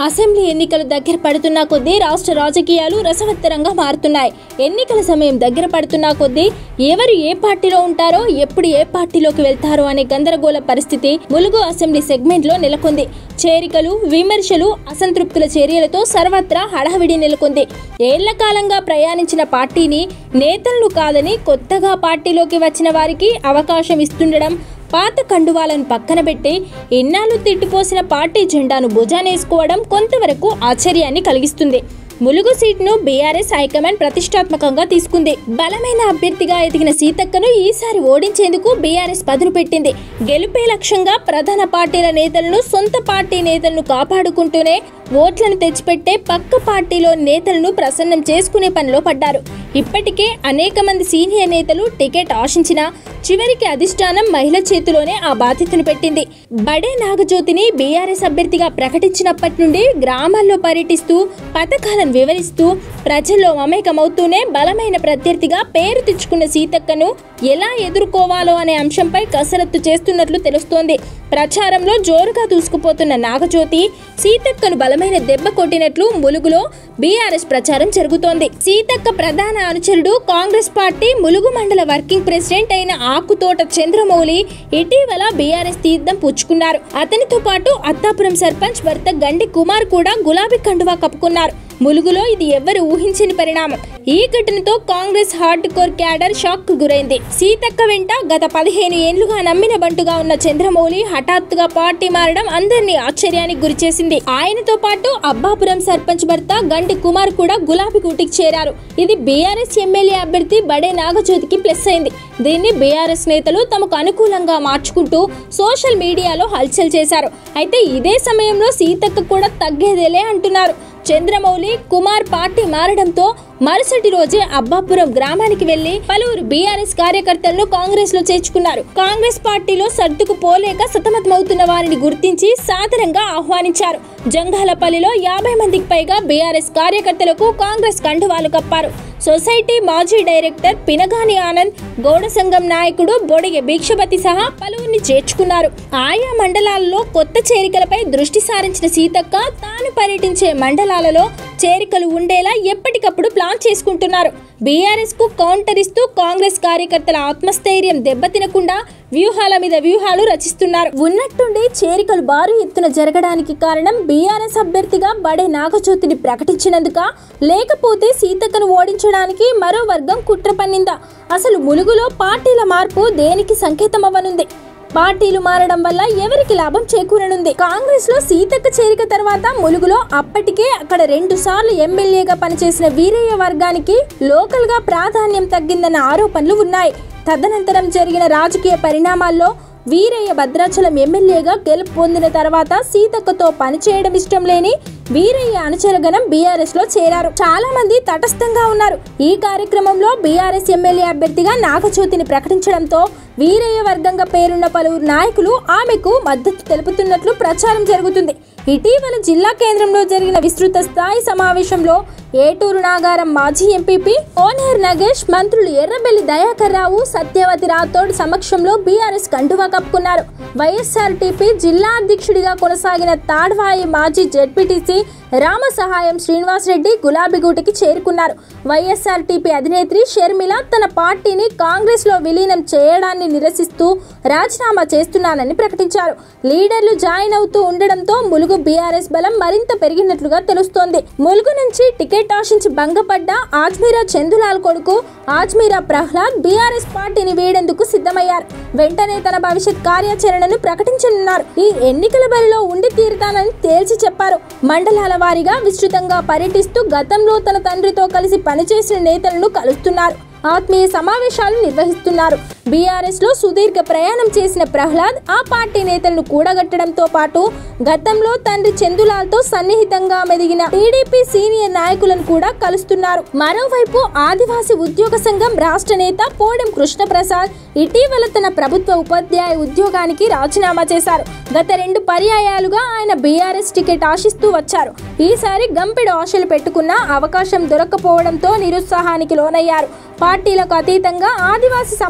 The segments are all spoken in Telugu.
అసెంబ్లీ ఎన్నికలు దగ్గర పడుతున్న కొద్దీ రాష్ట్ర రాజకీయాలు రసవత్తరంగా మారుతున్నాయి ఎన్నికల సమయం దగ్గర పడుతున్న కొద్దీ ఎవరు ఏ పార్టీలో ఉంటారో ఎప్పుడు ఏ పార్టీలోకి వెళ్తారో అనే గందరగోళ పరిస్థితి ములుగు అసెంబ్లీ సెగ్మెంట్ లో నెలకొంది చేరికలు విమర్శలు అసంతృప్తుల చర్యలతో సర్వత్రా హడావిడి నెలకొంది ఏళ్ల కాలంగా ప్రయాణించిన పార్టీని నేతలను కాదని కొత్తగా పార్టీలోకి వచ్చిన వారికి అవకాశం ఇస్తుండడం పాత కండువాలను పక్కన పెట్టి ఇన్నాళ్ళు తిట్టిపోసిన పార్టీ జెండాను భుజానేసుకోవడం కొంతవరకు ఆశ్చర్యాన్ని కలిగిస్తుంది ములుగు సీట్ను బీఆర్ఎస్ హైకమాండ్ ప్రతిష్టాత్మకంగా తీసుకుంది బలమైన అభ్యర్థిగా ఎదిగిన సీతక్కను ఈసారి ఓడించేందుకు బీఆర్ఎస్ పదును పెట్టింది గెలుపే లక్ష్యంగా ప్రధాన పార్టీల నేతలను సొంత పార్టీ నేతలను కాపాడుకుంటూనే ఓట్లను తెచ్చిపెట్టే పక్క పార్టీలో నేతలను ప్రసన్నం చేసుకునే పనిలో పడ్డారు ఇప్పటికే అనేక మంది సీనియర్ నేతలు టికెట్ ఆశించినా చివరికి అధిష్టానం మహిళ చేతిలోనే ఆ బాధ్యతను పెట్టింది బడే నాగజ్యోతిని బీఆర్ఎస్ అభ్యర్థిగా ప్రకటించినప్పటి నుండి గ్రామాల్లో పర్యటిస్తూ పథకాలను వివరిస్తూ ప్రజల్లో మమేకమవుతూనే బలమైన ప్రత్యర్థిగా పేరు తెచ్చుకున్న సీతక్కను ఎలా ఎదుర్కోవాలో అనే అంశంపై కసరత్తు చేస్తున్నట్లు తెలుస్తోంది ప్రచారంలో జోరుగా దూసుకుపోతున్న నాగజ్యోతి సీతక్కను బలమైన దెబ్బ కొట్టినట్లు ములుగులో బీఆర్ఎస్ ప్రచారం జరుగుతోంది సీతక్క ప్రధాన అనుచరుడు కాంగ్రెస్ పార్టీ ములుగు మండల వర్కింగ్ ప్రెసిడెంట్ అయిన ఆకుతోట చంద్రమౌళి ఇటీవల బీఆర్ఎస్ తీర్థం పుచ్చుకున్నారు అతనితో పాటు అత్తాపురం సర్పంచ్ భర్త గండి కుమార్ కూడా గులాబీ కండువా కప్పుకున్నారు ములుగులో ఇది ఎవ్వరు ఊహించని పరిణామం ఈ ఘటనతో Congress hard core cadre shock కు గురైంది సీతక్క వెంట గత పదిహేను ఏళ్లుగా నమ్మిన బంటుగా ఉన్న చంద్రమౌళి హఠాత్తుగా పార్టీ మారడం అందరినీ ఆశ్చర్యానికి గురిచేసింది ఆయనతో పాటు అబ్బాపురం సర్పంచ్ భర్త గండి కుమార్ కూడా గులాబీ కూటికి చేరారు ఇది బీఆర్ఎస్ ఎమ్మెల్యే అభ్యర్థి బడే నాగజ్యోతికి ప్లస్ అయింది దీన్ని బీఆర్ఎస్ నేతలు తమకు అనుకూలంగా మార్చుకుంటూ సోషల్ మీడియాలో హల్చల్ చేశారు అయితే ఇదే సమయంలో సీతక్క కూడా తగ్గేదేలే అంటున్నారు చంద్రమౌళి కుమార్ పార్టీ మారడంతో మరుసటి రోజే అబ్బాపురం గ్రామానికి వెళ్లి పలువురు బీఆర్ఎస్ కార్యకర్తలను కాంగ్రెస్ లో చేర్చుకున్నారు కాంగ్రెస్ పార్టీలో సర్దుకు పోలేక సతమతమవుతున్న వారిని గుర్తించి సాదరంగా ఆహ్వానించారు జంగాలపల్లిలో యాభై మందికి పైగా బీఆర్ఎస్ కార్యకర్తలకు కాంగ్రెస్ కండువాలు కప్పారు సొసైటీ మాజీ డైరెక్టర్ పినగాని ఆనంద్ గౌడ సంఘం నాయకుడు బొడిగె భిక్షపతి సహా పలువురిని చేర్చుకున్నారు ఆయా మండలాల్లో కొత్త చేరికలపై దృష్టి సారించిన సీతక్క తాను పర్యటించే మండలాలలో చేరికలు ఉండేలా ఎప్పటికప్పుడు ప్లాన్ చేసుకుంటున్నారు బీఆర్ఎస్ కు కౌంటర్ ఇస్తూ కాంగ్రెస్ కార్యకర్తల ఆత్మస్థైర్యం దెబ్బతినకుండా వ్యూహాల మీద వ్యూహాలు రచిస్తున్నారు ఉన్నట్టుండి చేరికలు భారీ ఎత్తున జరగడానికి కారణం బీఆర్ఎస్ అభ్యర్థిగా బడే నాగజ్యోతిని ప్రకటించినందుక లేకపోతే సీతక్కను ఓడించడానికి మరో వర్గం కుట్ర పన్నిందా అసలు ములుగులో పార్టీల మార్పు దేనికి సంకేతం అవ్వనుంది పార్టీలు మారడం వల్ల ఎవరికి లాభం చేకూరనుంది కాంగ్రెస్ లో సీతక్క చేరిక తర్వాత ములుగులో అప్పటికే అక్కడ రెండు సార్లు ఎమ్మెల్యేగా పనిచేసిన వీరయ్య వర్గానికి లోకల్ గా ప్రాధాన్యం తగ్గిందన్న ఆరోపణలు ఉన్నాయి తదనంతరం జరిగిన రాజకీయ పరిణామాల్లో వీరయ్య భద్రాచలం ఎమ్మెల్యేగా గెలుపు పొందిన తర్వాత సీతక్కతో పనిచేయడం ఇష్టం లేని వీరయ్య అనుచరగణం బీఆర్ఎస్ లో చేరారు చాలా మంది తటస్థంగా ఉన్నారు ఈ కార్యక్రమంలో బీఆర్ఎస్ ఎమ్మెల్యే అభ్యర్థిగా నాగజ్యోతిని ప్రకటించడంతో వీరయ్య వర్గంగా పేరున్న పలువురు నాయకులు ఆమెకు మద్దతు తెలుపుతున్నట్లు ప్రచారం జరుగుతుంది ఇటీవల జిల్లా కేంద్రంలో జరిగిన విస్తృత స్థాయి సమావేశంలో ఏటూరు నాగారం మాజీ ఎంపీపీ ఓనేర్ నగేష్ మంత్రులు ఎర్రబెల్లి దయాకర్ రావు సత్యవతి రాథోడ్ సమక్షంలో బీఆర్ఎస్ కండువా కప్పుకున్నారు వైఎస్ఆర్టీపీ జిల్లా అధ్యక్షుడిగా కొనసాగిన తాడ్వాయి మాజీ జెడ్పీటీసీ రామ సహాయం శ్రీనివాసరెడ్డి గులాబీగూటికి చేరుకున్నారు వైఎస్ఆర్టీపీ అధినేత్రి షర్మిల తన పార్టీని కాంగ్రెస్ లో విలీనం చేయడాన్ని నిరసిస్తూ రాజీనామా చేస్తున్నానని ప్రకటించారు లీడర్లు జాయిన్ అవుతూ ఉండడంతో ములుగు బీఆర్ఎస్ బలం మరింత పెరిగినట్లుగా తెలుస్తోంది ములుగు నుంచి టికెట్ ఆశించి భంగపడ్డ ఆజ్మీరా చందులాల్ కొడుకు ఆజ్మీరా ప్రహ్లాద్ బీఆర్ఎస్ పార్టీని వీడేందుకు సిద్ధమయ్యారు వెంటనే తన భవిష్యత్ కార్యాచరణను ప్రకటించనున్నారు ఈ ఎన్నికల బరిలో ఉండి తీరుతానని తేల్చి చెప్పారు మండలాల వారీగా విస్తృతంగా పర్యటిస్తూ గతంలో తన తండ్రితో కలిసి పనిచేసిన నేతలను కలుస్తున్నారు ఆత్మీయ సమావేశాలు నిర్వహిస్తున్నారు బీఆర్ఎస్ లో సుదీర్ఘ ప్రయాణం చేసిన ప్రహ్లాద్ ఆ పార్టీ నేతలను కూడగట్టడంతో పాటు గతంలో తండ్రి చందులాల్తో సన్నిహితంగా మెదిగిన టీడీపీ సీనియర్ నాయకులను కూడా కలుస్తున్నారు మరోవైపు ఆదివాసీ ఉద్యోగ సంఘం రాష్ట్ర నేత పోడెం కృష్ణప్రసాద్ ఇటీవల తన ప్రభుత్వ ఉపాధ్యాయ ఉద్యోగానికి రాజీనామా చేశారు గత రెండు పర్యాయాలుగా ఆయన బీఆర్ఎస్ టికెట్ ఆశిస్తూ వచ్చారు ఈసారి గంపెడు ఆశలు పెట్టుకున్న అవకాశం దొరక్కపోవడంతో నిరుత్సాహానికి లోనయ్యారు పార్టీలకు అతీతంగా ఆదివాసీ సమాజానికి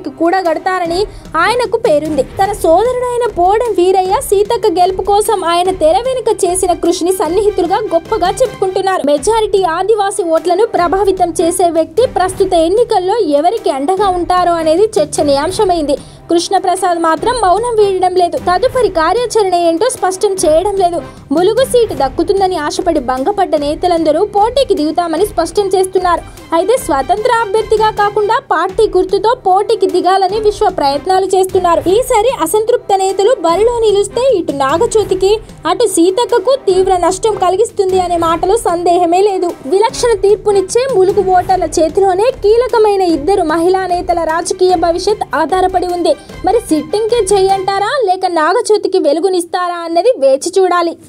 పార్టీకి కూడా గడతారని ఆయనకు పేరుంది తన సోదరుడైన పోడం వీరయ్య సీతక్క గెలుపు కోసం ఆయన తెర వెనుక చేసిన కృషిని సన్నిహితులుగా గొప్పగా చెప్పుకుంటున్నారు మెజారిటీ ఆదివాసీ ఓట్లను ప్రభావితం చేసే వ్యక్తి ప్రస్తుత ఎన్నికల్లో ఎవరికి అండగా ఉంటారో అనేది చర్చనీయాంశమైంది కృష్ణప్రసాద్ మాత్రం మౌనం వీడడం లేదు తదుపరి కార్యాచరణ ఏంటో స్పష్టం చేయడం లేదు ములుగు సీటు దక్కుతుందని ఆశపడి భంగపడ్డ నేతలందరూ పోటీకి దిగుతామని స్పష్టం చేస్తున్నారు అయితే స్వతంత్ర అభ్యర్థిగా కాకుండా పార్టీ గుర్తుతో పోటీకి దిగాలని విశ్వ ప్రయత్నాలు చేస్తున్నారు ఈసారి అసంతృప్త నేతలు బరిలో నిలిస్తే ఇటు నాగచోతికి అటు సీతక్కకు తీవ్ర నష్టం కలిగిస్తుంది అనే మాటలో సందేహమే లేదు విలక్షణ తీర్పునిచ్చే ములుగు ఓటర్ల చేతిలోనే కీలకమైన ఇద్దరు మహిళా నేతల రాజకీయ భవిష్యత్ ఆధారపడి ఉంది మరి సిట్టింగ్కే జై అంటారా లేక నాగచోతికి వెలుగునిస్తారా అన్నది వేచి చూడాలి